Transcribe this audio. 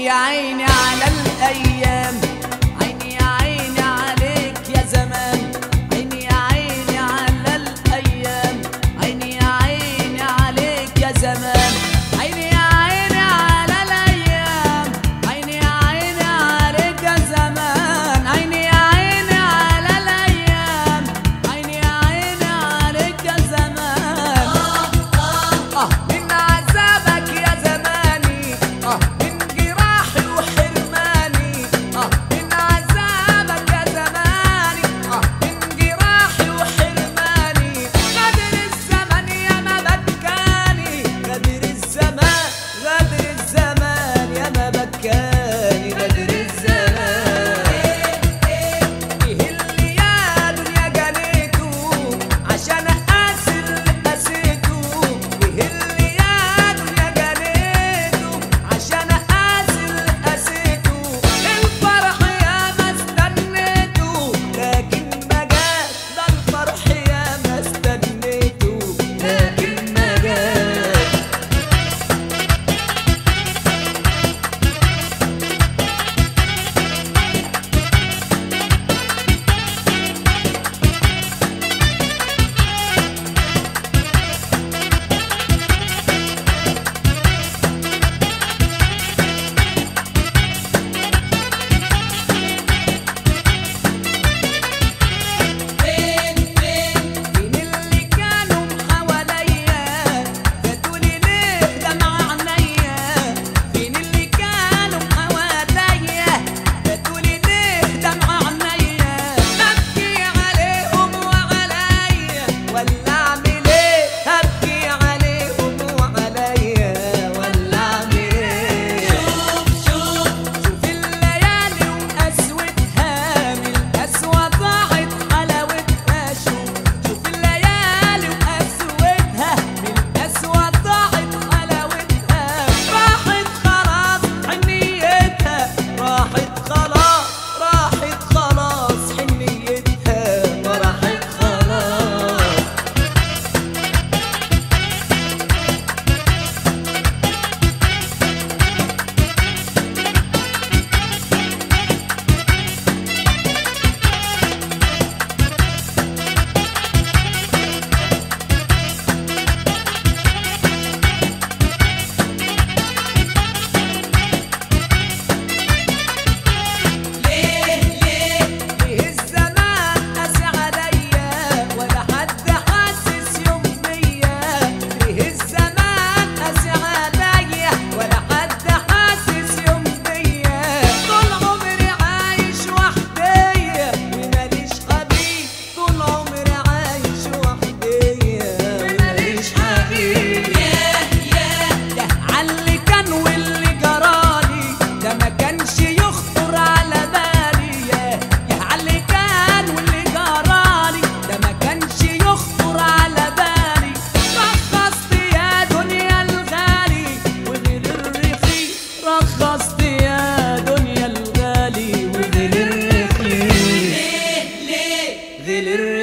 يا عيني على الايام عيني يا عيني عليك يا زمان عيني يا عيني على الايام عيني يا عيني عليك يا زمان عيني يا عيني على الايام عيني يا عيني عليك يا زمان عيني يا عيني على الايام عيني يا عيني عليك يا زمان آه من عذابك يا زماني آه من جراحي وحرماني آه من عذابك يا زماني آه من جراحي وحرماني غدر الزمن يا ما بكاني غدر الزمان غدر الزمان يا ما بكاني غدر الزمان ايه اللي يا دنيا جنيته عشان اقاسي اللي قاسيته وايه اللي يا دنيا جنيته عشان اقاسي اللي قاسيته الفرح يا ما استنيته لكن ما جاش ده الفرح يا ما استنيته لكن ما جاش مين اللي كانوا حواليا فاتولي ليه دمع عينيا فين اللي كانوا حواليا فاتولي ليه دمع عينيا ابكي عليهم وعليا ولا اعمل ايه ابكي عليهم وعليا ولا اعمل ايه شوف الليالي وقسوتها من القسوة ضاعت حلاوتها شوف شوف الليالي وقسوتها من القسوة ضاعت حلاوتها راحت خلاص حنيتها راحت خلاص راحت خلاص حنيتها راحت خلاص ليه الزمان قاسي عليا ولا حد حاسس يوم بيا ليه الزمان قاسي عليا ولا حد حاسس يوم بيا طول عمري عايش وحديا وماليش حبيب طول عمري عايش وحديا وماليش حبيب ده عاللي كان واللي جرالي ده ما كانش يخطر على بالي يا يا عاللي كان واللي جرالي ده ما كانش يخطر على بالي رخصت يا دنيا الغالي وغير الرخيص رخصت يا دنيا الغالي وغير الرخيص غير